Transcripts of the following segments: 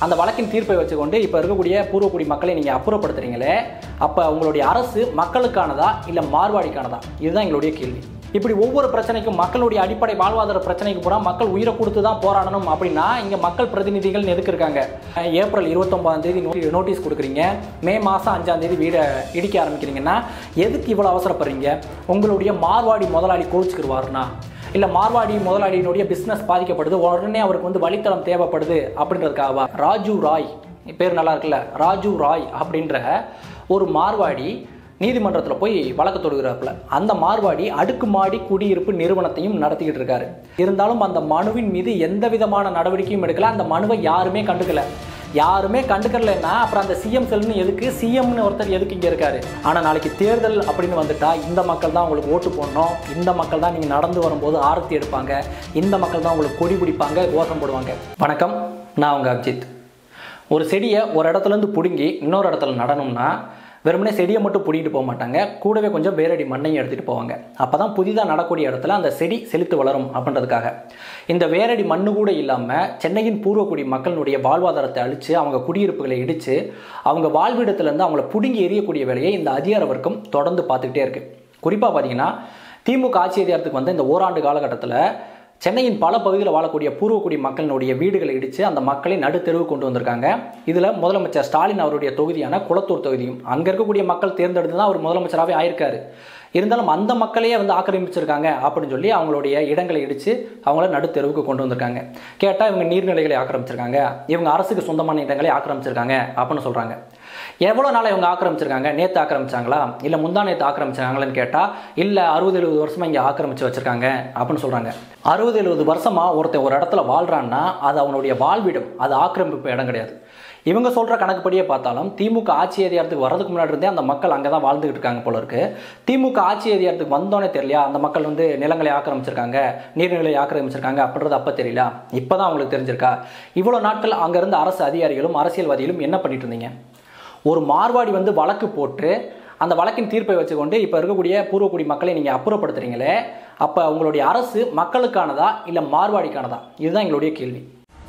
அந்த வழக்கின் தீர்ப்பை வச்சுக்கொண்டு இப்போ இருக்கக்கூடிய பூர்வக்குடி மக்களை நீங்கள் அப்புறப்படுத்துறீங்களே அப்போ உங்களுடைய அரசு மக்களுக்கானதா இல்லை மார்வாடிக்கானதா இதுதான் எங்களுடைய கேள்வி இப்படி ஒவ்வொரு பிரச்சனைக்கும் மக்களுடைய அடிப்படை வாழ்வாதார பிரச்சனைக்கு கூட மக்கள் உயிரை கொடுத்து தான் போராடணும் அப்படின்னா இங்கே மக்கள் பிரதிநிதிகள் எதுக்கு இருக்காங்க அஹ் ஏப்ரல் இருபத்தொம்பதாம் தேதி நோட்டி நோட்டீஸ் கொடுக்குறீங்க மே மாதம் அஞ்சாம் தேதி வீடை இடிக்க ஆரம்பிக்கிறீங்கன்னா எதுக்கு இவ்வளோ அவசரப்படுறீங்க உங்களுடைய மார்வாடி முதலாளி கோவிச்சுக்கிடுவாருனா இல்லை மார்வாடி முதலாளியினுடைய பிஸ்னஸ் பாதிக்கப்படுது உடனே அவருக்கு வந்து வழித்தடம் தேவைப்படுது அப்படின்றதுக்காகவா ராஜு ராய் பேர் நல்லா இருக்குல்ல ராஜு ராய் அப்படின்ற ஒரு மார்வாடி நீதிமன்றத்தில் போய் வழக்கு தொடுகிறாப்புல அந்த மார்வாடி அடுக்குமாடி குடியிருப்பு நிறுவனத்தையும் நடத்திக்கிட்டு இருக்காரு இருந்தாலும் அந்த மனுவின் மீது எந்த விதமான நடவடிக்கையும் எடுக்கல அந்த மனுவை யாருமே கண்டுக்கல யாருமே கண்டுக்கலன்னா அப்புறம் அந்த சிஎம் செல்னு எதுக்கு சிஎம்னு ஒருத்தர் எதுக்கு இங்கே இருக்காரு ஆனால் நாளைக்கு தேர்தல் அப்படின்னு வந்துட்டா இந்த மக்கள் தான் உங்களுக்கு ஓட்டு போடணும் இந்த மக்கள் தான் நீங்கள் நடந்து வரும்போது ஆரத்தி எடுப்பாங்க இந்த மக்கள் தான் உங்களுக்கு கொடி பிடிப்பாங்க கோஷம் போடுவாங்க வணக்கம் நான் உங்கள் அப்ஜித் ஒரு செடியை ஒரு இடத்துலேருந்து பிடுங்கி இன்னொரு இடத்துல நடணும்னா வெறுமனே செடியை மட்டும் பிடிக்கிட்டு போக மாட்டாங்க கூடவே கொஞ்சம் வேரடி மண்ணையும் எடுத்துகிட்டு போவாங்க அப்போ தான் புதிதாக நடக்கூடிய இடத்துல அந்த செடி செழித்து வளரும் அப்படின்றதுக்காக இந்த வேரடி மண்ணு கூட இல்லாமல் சென்னையின் பூர்வக்குடி மக்களுடைய வாழ்வாதாரத்தை அழித்து அவங்க குடியிருப்புகளை இடித்து அவங்க வாழ்விடத்துலேருந்து அவங்கள பிடுங்கி எறியக்கூடிய வேலையை இந்த அதிகார வர்க்கம் தொடர்ந்து பார்த்துக்கிட்டே இருக்குது குறிப்பாக பார்த்தீங்கன்னா திமுக ஆட்சி அதிகாரத்துக்கு வந்த இந்த ஓராண்டு காலகட்டத்தில் சென்னையின் பல பகுதியில் வாழக்கூடிய பூர்வக்குடி மக்களினுடைய வீடுகளை இடித்து அந்த மக்களை நடுத்தெருவு கொண்டு வந்திருக்காங்க இதில் முதலமைச்சர் ஸ்டாலின் அவருடைய தொகுதியான குளத்தூர் தொகுதியும் அங்கே இருக்கக்கூடிய மக்கள் தேர்ந்தெடுத்து தான் அவர் முதலமைச்சராகவே ஆயிருக்காரு இருந்தாலும் அந்த மக்களையே வந்து ஆக்கிரமிச்சிருக்காங்க அப்படின்னு சொல்லி அவங்களுடைய இடங்களை இடித்து அவங்கள நடுத்தெருவுக்கு கொண்டு வந்திருக்காங்க கேட்டால் இவங்க நீர்நிலைகளை ஆக்கிரமிச்சிருக்காங்க இவங்க அரசுக்கு சொந்தமான இடங்களை ஆக்கிரமிச்சிருக்காங்க அப்படின்னு சொல்கிறாங்க எவ்வளோ நாள் இவங்க ஆக்கிரமிச்சிருக்காங்க நேற்று ஆக்கிரமிச்சாங்களா இல்லை முந்தா நேற்று ஆக்கிரமிச்சாங்களான்னு கேட்டால் இல்லை அறுபது எழுபது வருஷமாக இங்கே ஆக்கிரமிச்சு வச்சிருக்காங்க அப்படின்னு சொல்கிறாங்க அறுபது எழுபது வருஷமாக ஒருத்தன் ஒரு இடத்துல வாழ்கிறான்னா அது அவனுடைய வாழ்விடம் அது ஆக்கிரமிப்பு இடம் கிடையாது இவங்க சொல்கிற கணக்குப்படியே பார்த்தாலும் திமுக ஆட்சி அதிகாரத்துக்கு வரதுக்கு முன்னாடி இருந்தே அந்த மக்கள் அங்கே தான் வாழ்ந்துகிட்டு இருக்காங்க போல இருக்கு திமுக ஆட்சி அதிகாரத்துக்கு வந்தோன்னே தெரியலையா அந்த மக்கள் வந்து நிலங்களை ஆக்கிரமிச்சிருக்காங்க நீர்நிலை ஆக்கிரமிச்சிருக்காங்க அப்படின்றது அப்போ தெரியல இப்போ தான் அவங்களுக்கு தெரிஞ்சிருக்கா இவ்வளோ நாட்கள் அங்கே இருந்த அரசு அதிகாரிகளும் அரசியல்வாதிகளும் என்ன பண்ணிட்டு இருந்தீங்க ஒரு மார்வாடி வந்து வழக்கு போட்டு அந்த வழக்கின் தீர்ப்பை வச்சுக்கொண்டு இப்போ இருக்கக்கூடிய பூர்வக்குடி மக்களை நீங்கள் அப்புறப்படுத்துறீங்களே அப்போ உங்களுடைய அரசு மக்களுக்கானதா இல்லை மார்வாடிக்கானதா இதுதான் எங்களுடைய கேள்வி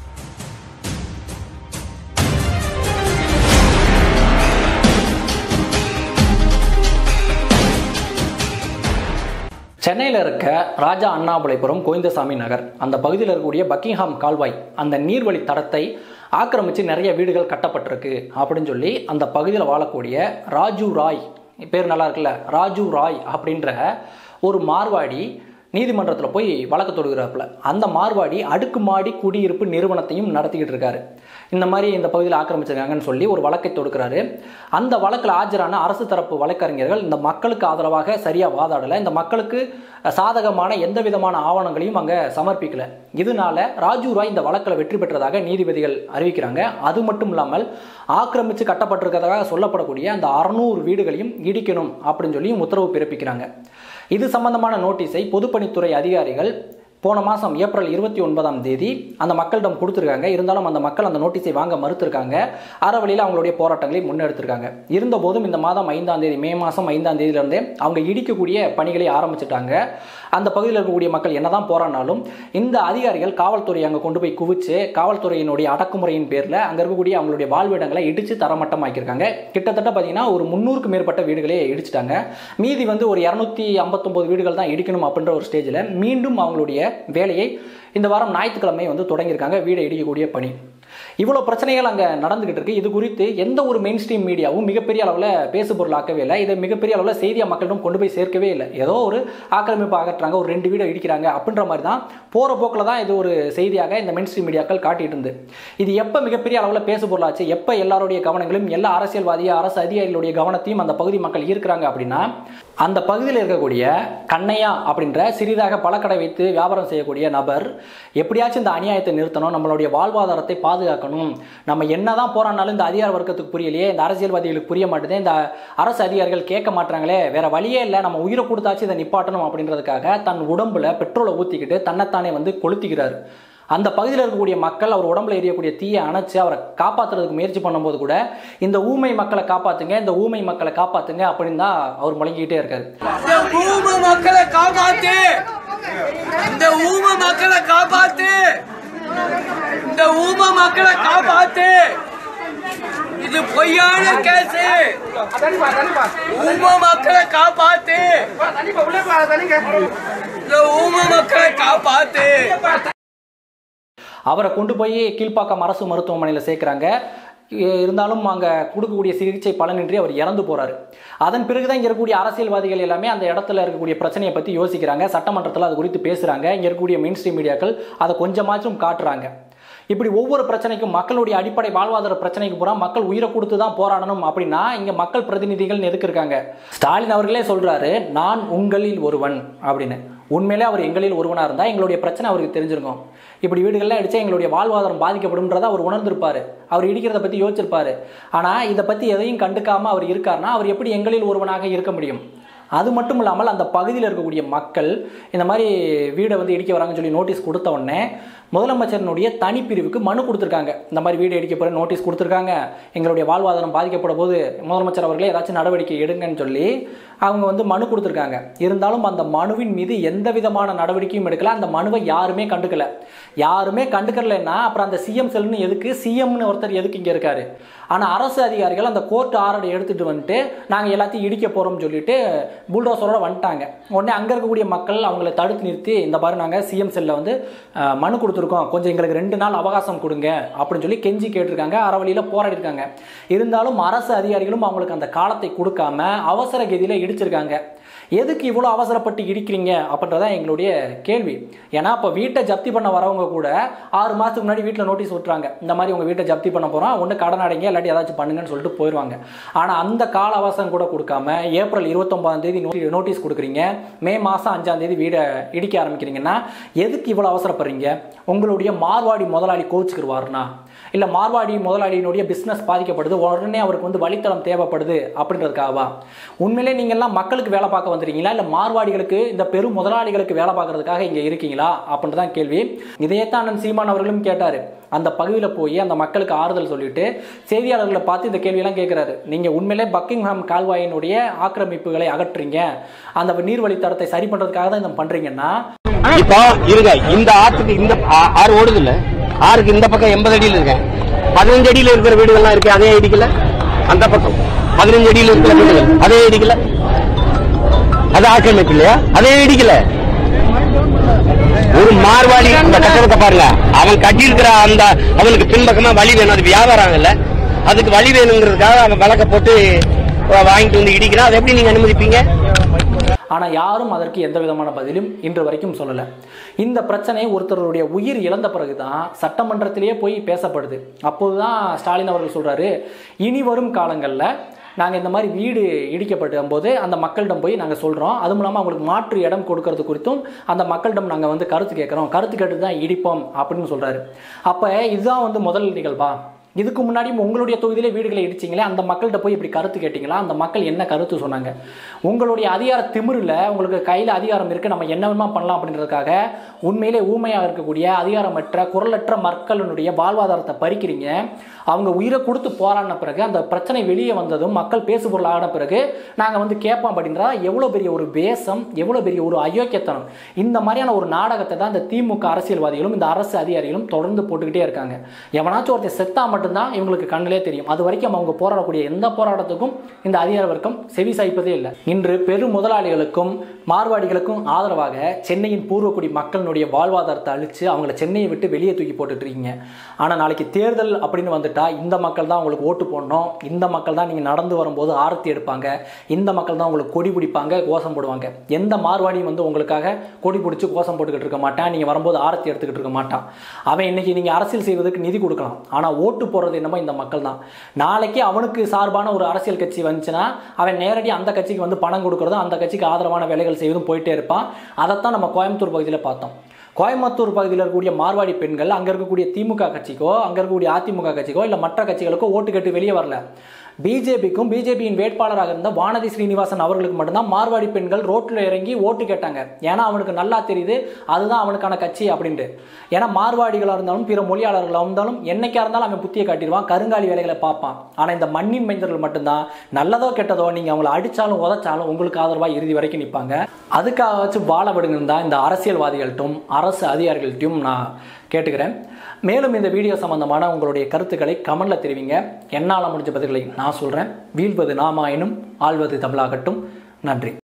சென்னையில் இருக்க ராஜா அண்ணாமலைபுரம் கோவிந்தசாமி நகர் அந்த பகுதியில் இருக்கக்கூடிய பக்கிங்ஹாம் கால்வாய் அந்த நீர்வழி தடத்தை ஆக்கிரமித்து நிறைய வீடுகள் கட்டப்பட்டிருக்கு அப்படின்னு சொல்லி அந்த பகுதியில் வாழக்கூடிய ராஜு ராய் பேர் நல்லா இருக்குல்ல ராஜு ராய் அப்படின்ற ஒரு மார்வாடி நீதிமன்றத்தில் போய் வழக்கு தொடுகிறாப்புல அந்த மார்வாடி அடுக்குமாடி குடியிருப்பு நிறுவனத்தையும் நடத்திக்கிட்டு இருக்காரு இந்த மாதிரி இந்த பகுதியில் ஆக்கிரமிச்சிருக்காங்கன்னு சொல்லி ஒரு வழக்கை தொடுக்கிறாரு அந்த வழக்கில் ஆஜரான அரசு தரப்பு வழக்கறிஞர்கள் இந்த மக்களுக்கு ஆதரவாக சரியாக வாதாடலை இந்த மக்களுக்கு சாதகமான எந்த விதமான ஆவணங்களையும் அங்கே சமர்ப்பிக்கல இதனால ராஜு ராய் இந்த வழக்கில் வெற்றி பெற்றதாக நீதிபதிகள் அறிவிக்கிறாங்க அது மட்டும் இல்லாமல் ஆக்கிரமித்து கட்டப்பட்டிருக்கிறதாக சொல்லப்படக்கூடிய அந்த அறுநூறு வீடுகளையும் இடிக்கணும் அப்படின்னு சொல்லி உத்தரவு பிறப்பிக்கிறாங்க இது சம்பந்தமான நோட்டீஸை பொதுப்பணித்துறை அதிகாரிகள் போன மாதம் ஏப்ரல் இருபத்தி ஒன்பதாம் தேதி அந்த மக்களிடம் கொடுத்துருக்காங்க இருந்தாலும் அந்த மக்கள் அந்த நோட்டீஸை வாங்க மறுத்திருக்காங்க அற வழியில் அவங்களுடைய போராட்டங்களை முன்னெடுத்திருக்காங்க இருந்தபோதும் இந்த மாதம் ஐந்தாம் தேதி மே மாதம் ஐந்தாம் தேதியிலிருந்தே அவங்க இடிக்கக்கூடிய பணிகளை ஆரம்பிச்சிட்டாங்க அந்த பகுதியில் இருக்கக்கூடிய மக்கள் என்னதான் போராடினாலும் இந்த அதிகாரிகள் காவல்துறை அங்கே கொண்டு போய் குவிச்சு காவல்துறையினுடைய அடக்குமுறையின் பேரில் அங்கே இருக்கக்கூடிய அவங்களுடைய வாழ்விடங்களை இடித்து தரமட்டமாக்கியிருக்காங்க கிட்டத்தட்ட பார்த்தீங்கன்னா ஒரு முந்நூறுக்கு மேற்பட்ட வீடுகளே இடிச்சிட்டாங்க மீதி வந்து ஒரு இரநூத்தி ஐம்பத்தொம்போது வீடுகள் தான் இடிக்கணும் அப்படின்ற ஒரு ஸ்டேஜில் மீண்டும் அவங்களுடைய வேலையை இந்த வாரம் ஞாயிற்றுக்கிழமை வந்து தொடங்கியிருக்காங்க வீடை இடிக்கக்கூடிய பணி இவ்வளோ பிரச்சனைகள் அங்கே நடந்துகிட்டு இருக்கு இது குறித்து எந்த ஒரு மெயின் ஸ்ட்ரீம் மீடியாவும் மிகப்பெரிய அளவில் பேசு பொருளாக்கவே இல்லை இதை மிகப்பெரிய அளவில் செய்தியாக மக்களிடம் கொண்டு போய் சேர்க்கவே இல்லை ஏதோ ஒரு ஆக்கிரமிப்பு அகற்றுறாங்க ஒரு ரெண்டு வீடை இடிக்கிறாங்க அப்படின்ற மாதிரி தான் போகிற போக்கில் தான் இது ஒரு செய்தியாக இந்த மெயின் ஸ்ட்ரீம் மீடியாக்கள் காட்டிட்டு இருந்து இது எப்போ மிகப்பெரிய அளவில் பேசு பொருளாச்சு எப்போ எல்லாருடைய கவனங்களும் எல்லா அரசியல்வாதிய அரசு அதிகாரிகளுடைய கவனத்தையும் அந்த பகுதி மக்கள் ஈர்க்கிறாங்க அப்படின்னா அந்த பகுதியில் இருக்கக்கூடிய கண்ணையா அப்படின்ற சிறிதாக பழக்கடை வைத்து வியாபாரம் செய்யக்கூடிய நபர் எப்படியாச்சும் இந்த அநியாயத்தை நிறுத்தணும் நம்மளுடைய வாழ்வாதாரத்தை பாதுகாக்கணும் நம்ம என்னதான் போராடினாலும் இந்த அதிகார வர்க்கத்துக்கு புரியலையே இந்த அரசியல்வாதிகளுக்கு புரிய மாட்டேதே இந்த அரசு அதிகாரிகள் கேட்க மாட்டாங்களே வேற வழியே இல்லை நம்ம உயிரை கொடுத்தாச்சு இதை நிப்பாட்டணும் அப்படின்றதுக்காக தன் உடம்புல பெட்ரோலை ஊற்றிக்கிட்டு தன்னைத்தானே வந்து கொளுத்திக்கிறார் அந்த பகுதியில் இருக்கக்கூடிய மக்கள் அவர் உடம்புல எரியக்கூடிய தீயை அணைச்சு அவரை காப்பாற்றுறதுக்கு முயற்சி பண்ணும்போது கூட இந்த ஊமை மக்களை காப்பாத்துங்க இந்த ஊமை மக்களை காப்பாத்துங்க அப்படின்னு தான் அவர் முழங்கிக்கிட்டே இருக்காரு இந்த ஊம மக்களை காப்பாத்து இந்த ஊம மக்களை காப்பாத்து இந்த ஊம மக்களை காப்பாத்து இது பொய்யான கேஸ் ஊம மக்களை காப்பாத்து இந்த ஊம மக்களை காப்பாத்து அவரை கொண்டு போய் கீழ்ப்பாக்கம் அரசு மருத்துவமனையில் சேர்க்குறாங்க இருந்தாலும் அங்கே கொடுக்கக்கூடிய சிகிச்சை பலனின்றி அவர் இறந்து போறாரு அதன் பிறகுதான் இங்கே இருக்கக்கூடிய அரசியல்வாதிகள் எல்லாமே அந்த இடத்துல இருக்கக்கூடிய பிரச்சனையை பற்றி யோசிக்கிறாங்க சட்டமன்றத்தில் அது குறித்து பேசுகிறாங்க இங்கே இருக்கக்கூடிய மெயின் ஸ்ட்ரீம் மீடியாக்கள் அதை கொஞ்சமாச்சும் காட்டுறாங்க இப்படி ஒவ்வொரு பிரச்சனைக்கும் மக்களுடைய அடிப்படை வாழ்வாதார பிரச்சனைக்கு பூரா மக்கள் உயிரை கொடுத்து தான் போராடணும் அப்படின்னா இங்க மக்கள் பிரதிநிதிகள் எதுக்கு இருக்காங்க ஸ்டாலின் அவர்களே சொல்றாரு நான் உங்களில் ஒருவன் அப்படின்னு உண்மையிலே அவர் எங்களில் ஒருவனா இருந்தா எங்களுடைய பிரச்சனை அவருக்கு தெரிஞ்சிருக்கும் இப்படி வீடுகள்லாம் அடிச்சா எங்களுடைய வாழ்வாதாரம் பாதிக்கப்படும்ன்றதை அவர் உணர்ந்திருப்பாரு அவர் இடிக்கிறத பத்தி யோசிச்சிருப்பாரு ஆனா இதை பத்தி எதையும் கண்டுக்காம அவர் இருக்காருன்னா அவர் எப்படி எங்களில் ஒருவனாக இருக்க முடியும் அது மட்டும் இல்லாமல் அந்த பகுதியில் இருக்கக்கூடிய மக்கள் இந்த மாதிரி வீடை வந்து இடிக்க வராங்கன்னு சொல்லி நோட்டீஸ் கொடுத்த உடனே முதலமைச்சரினுடைய தனிப்பிரிவுக்கு மனு கொடுத்துருக்காங்க இந்த மாதிரி வீடு இடிக்க போகிற நோட்டீஸ் கொடுத்துருக்காங்க எங்களுடைய வாழ்வாதாரம் பாதிக்கப்பட போது முதலமைச்சர் அவர்களே ஏதாச்சும் நடவடிக்கை எடுங்கன்னு சொல்லி அவங்க வந்து மனு கொடுத்துருக்காங்க இருந்தாலும் அந்த மனுவின் மீது எந்த விதமான நடவடிக்கையும் எடுக்கல அந்த மனுவை யாருமே கண்டுக்கல யாருமே கண்டுக்கலன்னா அப்புறம் அந்த சிஎம் செல்னு எதுக்கு சிஎம்னு ஒருத்தர் எதுக்கு இங்கே இருக்காரு ஆனால் அரசு அதிகாரிகள் அந்த கோர்ட் ஆர்டர் எடுத்துட்டு வந்துட்டு நாங்கள் எல்லாத்தையும் இடிக்க போகிறோம்னு சொல்லிட்டு புல்டோசரோட வந்துட்டாங்க உடனே அங்கே இருக்கக்கூடிய மக்கள் அவங்கள தடுத்து நிறுத்தி இந்த மாதிரி நாங்கள் சிஎம் செல்லில் வந்து அஹ், மனு கொடுத்துருக்கோம் கொஞ்சம் எங்களுக்கு ரெண்டு நாள் அவகாசம் கொடுங்க அப்படின்னு சொல்லி கெஞ்சி கேட்டிருக்காங்க அறவழியில் போராடி இருக்காங்க இருந்தாலும் அரசு அதிகாரிகளும் அவங்களுக்கு அந்த காலத்தை கொடுக்காம அவசர கதியில் இடிச்சிருக்காங்க எதுக்கு இவ்வளோ அவசரப்பட்டு இடிக்கிறீங்க அப்படின்றதான் எங்களுடைய கேள்வி ஏன்னா இப்போ வீட்டை ஜப்தி பண்ண வரவங்க கூட ஆறு மாதத்துக்கு முன்னாடி வீட்டில் நோட்டீஸ் விட்டுறாங்க இந்த மாதிரி உங்கள் வீட்டை ஜப்தி பண்ண போகிறோம் ஒன்று கடன் அடைங்க இல்லாட்டி ஏதாச்சும் பண்ணுங்கன்னு சொல்லிட்டு போயிடுவாங்க ஆனால் அந்த கால அவசரம் கூட கொடுக்காம ஏப்ரல் இருபத்தொம்பதாம் தேதி நோட்டி- நோட்டீஸ் கொடுக்குறீங்க மே மாதம் அஞ்சாம் தேதி வீடை இடிக்க ஆரம்பிக்கிறீங்கன்னா எதுக்கு இவ்வளோ அவசரப்படுறீங்க உங்களுடைய மார்வாடி முதலாளி கோச்சுக்குருவாருனா இல்லை மார்வாடி முதலாளியினுடைய பிஸ்னஸ் பாதிக்கப்படுது உடனே அவருக்கு வந்து வழித்தடம் தேவைப்படுது அப்படின்றதுக்காகவா உண்மையிலே நீங்கள்லாம் மக்களுக்கு வேலை பார்க்க வந்துருக்கீங்களா இல்லை மார்வாடிகளுக்கு இந்த பெரும் முதலாளிகளுக்கு வேலை பார்க்கறதுக்காக இங்கே இருக்கீங்களா அப்படின்றதான் கேள்வி இதையத்தான் அண்ணன் சீமான் அவர்களும் கேட்டார் அந்த பகுதியில் போய் அந்த மக்களுக்கு ஆறுதல் சொல்லிட்டு செய்தியாளர்களை பார்த்து இந்த கேள்வியெல்லாம் கேட்குறாரு நீங்கள் உண்மையிலே பக்கிங்ஹாம் கால்வாயினுடைய ஆக்கிரமிப்புகளை அகற்றுறீங்க அந்த நீர்வழித்தடத்தை சரி பண்ணுறதுக்காக தான் இதை பண்ணுறீங்கன்னா இப்போ இருங்க இந்த ஆற்றுக்கு இந்த ஆ- ஆறு ஓடுது இல்ல ஆறுக்கு இந்த பக்கம் எண்பது அடியில் இருக்கேன் பதினஞ்சு அடியில இருக்கிற வீடுகள்லாம் இருக்கு அதே இடிக்கல அந்த பக்கம் பதினஞ்சு அடியில இருக்கிற வீடுகள் அதே இடிக்கல அது ஆக்கிரமிப்பு இல்லையா அதே இடிக்கல ஒரு மார்வாடி அந்த கட்டடத்தை பாருங்க அவன் கட்டியிருக்கிற அந்த அவனுக்கு பின்பக்கமா வழி வேணும் அது வியாபாரம் இல்ல அதுக்கு வழி வேணுங்கிறதுக்காக அவன் வழக்க போட்டு வாங்கிட்டு வந்து இடிக்கிறான் அதை எப்படி நீங்க அனுமதிப்பீங்க ஆனால் யாரும் அதற்கு எந்த விதமான பதிலும் இன்று வரைக்கும் சொல்லலை இந்த பிரச்சனை ஒருத்தருடைய உயிர் இழந்த பிறகு தான் சட்டமன்றத்திலேயே போய் பேசப்படுது அப்போது தான் ஸ்டாலின் அவர்கள் சொல்கிறாரு இனி வரும் காலங்களில் நாங்கள் இந்த மாதிரி வீடு இடிக்கப்படும் போது அந்த மக்களிடம் போய் நாங்கள் சொல்கிறோம் அதுவும் இல்லாமல் அவங்களுக்கு மாற்று இடம் கொடுக்கறது குறித்தும் அந்த மக்களிடம் நாங்கள் வந்து கருத்து கேட்குறோம் கருத்து கேட்டு தான் இடிப்போம் அப்படின்னு சொல்கிறாரு அப்போ இதுதான் வந்து முதல் நிகழ்வா இதுக்கு முன்னாடியும் உங்களுடைய தொகுதியிலே வீடுகளை இடிச்சிங்களே அந்த மக்கள்கிட்ட போய் இப்படி கருத்து கேட்டிங்களா அந்த மக்கள் என்ன கருத்து சொன்னாங்க உங்களுடைய அதிகார திமிரில் உங்களுக்கு கையில் அதிகாரம் இருக்குது நம்ம என்ன வேணுமா பண்ணலாம் அப்படின்றதுக்காக உண்மையிலே ஊமையாக இருக்கக்கூடிய அதிகாரமற்ற குரலற்ற மக்களினுடைய வாழ்வாதாரத்தை பறிக்கிறீங்க அவங்க உயிரை கொடுத்து போராடின பிறகு அந்த பிரச்சனை வெளியே வந்ததும் மக்கள் பேசுபொருள் ஆன பிறகு நாங்கள் வந்து கேட்போம் அப்படின்றா எவ்வளோ பெரிய ஒரு வேஷம் எவ்வளோ பெரிய ஒரு அயோக்கியத்தனம் இந்த மாதிரியான ஒரு நாடகத்தை தான் இந்த திமுக அரசியல்வாதிகளும் இந்த அரசு அதிகாரிகளும் தொடர்ந்து போட்டுக்கிட்டே இருக்காங்க எவனாச்சும் ஒருத்தர் செத்தா மட்டும்தான் இவங்களுக்கு கண்ணிலே தெரியும் அது வரைக்கும் அவங்க போராடக்கூடிய எந்த போராட்டத்துக்கும் இந்த அதிகார வர்க்கம் செவி சாய்ப்பதே இல்லை இன்று பெரும் முதலாளிகளுக்கும் மார்வாடிகளுக்கும் ஆதரவாக சென்னையின் பூர்வக்குடி மக்களினுடைய வாழ்வாதாரத்தை அழிச்சு அவங்கள சென்னையை விட்டு வெளியே தூக்கி போட்டுட்டு இருக்கீங்க ஆனால் நாளைக்கு தேர்தல் அப்படின்னு வந்துட்டா இந்த மக்கள் தான் உங்களுக்கு ஓட்டு போடணும் இந்த மக்கள் தான் நீங்கள் நடந்து வரும்போது ஆரத்தி எடுப்பாங்க இந்த மக்கள் தான் உங்களுக்கு கொடி பிடிப்பாங்க கோஷம் போடுவாங்க எந்த மார்வாடியும் வந்து உங்களுக்காக கொடி பிடிச்சி கோஷம் போட்டுக்கிட்டு இருக்க மாட்டான் நீங்கள் வரும்போது ஆரத்தி எடுத்துக்கிட்டு இருக்க மாட்டான் அவன் இன்னைக்கு நீங்கள் அரசியல் செய்வதற்கு நிதி கொடுக்கலாம் ஆனால் ஓட்டு போடுறது என்னமோ இந்த மக்கள் தான் நாளைக்கு அவனுக்கு சார்பான ஒரு அரசியல் கட்சி வந்துச்சுன்னா அவன் நேரடி அந்த கட்சிக்கு வந்து பணம் கொடுக்கறதும் அந்த கட்சிக்கு ஆதரவான வேலைகள் செய்வதும் போயிட்டே இருப்பான் அதைத்தான் நம்ம கோயம்புத்தூர் பகுதியில் பார்த்தோம் கோயம்புத்தூர் பகுதியில் இருக்கக்கூடிய மார்வாடி பெண்கள் அங்கே இருக்கக்கூடிய திமுக கட்சிக்கோ அங்கே இருக்கக்கூடிய அதிமுக கட்சிக்கோ இல்லை மற்ற கட்சிகளுக்கோ ஓட்டு கேட்டு வெளியே வரல பிஜேபிக்கும் பிஜேபியின் வேட்பாளராக இருந்த வானதி ஸ்ரீனிவாசன் அவர்களுக்கு மட்டும்தான் மார்வாடி பெண்கள் ரோட்டில் இறங்கி ஓட்டு கேட்டாங்க ஏன்னா அவனுக்கு நல்லா தெரியுது அதுதான் அவனுக்கான கட்சி அப்படின்ட்டு ஏன்னா மார்வாடிகளாக இருந்தாலும் பிற மொழியாளர்களாக இருந்தாலும் என்னைக்கா இருந்தாலும் அவன் புத்தியை காட்டிடுவான் கருங்காலி வேலைகளை பார்ப்பான் ஆனால் இந்த மண்ணின் மைந்தர்கள் மட்டும்தான் நல்லதோ கெட்டதோ நீங்கள் அவங்கள அடித்தாலும் உதைச்சாலும் உங்களுக்கு ஆதரவாக இறுதி வரைக்கும் நிற்பாங்க அதுக்காக வச்சு வாழ விடுங்கன்னு தான் இந்த அரசியல்வாதிகள்ட்டும் அரசு அதிகாரிகள்ட்டும் நான் கேட்டுக்கிறேன் மேலும் இந்த வீடியோ சம்பந்தமான உங்களுடைய கருத்துக்களை கமெண்ட்ல தெரிவிங்க என்னால் முடிஞ்ச பதில்களை நான் சொல்றேன் வீழ்வது நாமாயினும் ஆள்வது தமிழாகட்டும் நன்றி